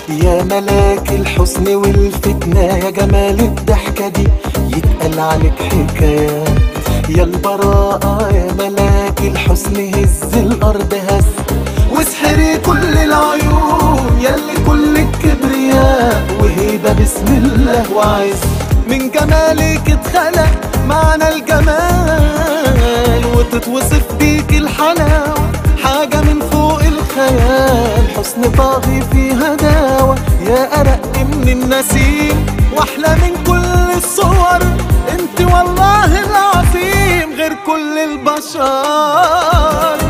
يا ملاك الحسن والفتنة يا جمال الضحكة دي يتقال عليك حكايات يا البراءة يا ملاك الحسن هز الأرض هز واسحري كل العيون يلي كل الكبرياء وهيبة بسم الله وعز من جمالك اتخلق معنى الجمال وتتوصف بيك الحلاوة حاجة من فوق الخيال حسن طاغي في هداوة يا أرق من النسيم وأحلى من كل الصور انت والله العظيم غير كل البشر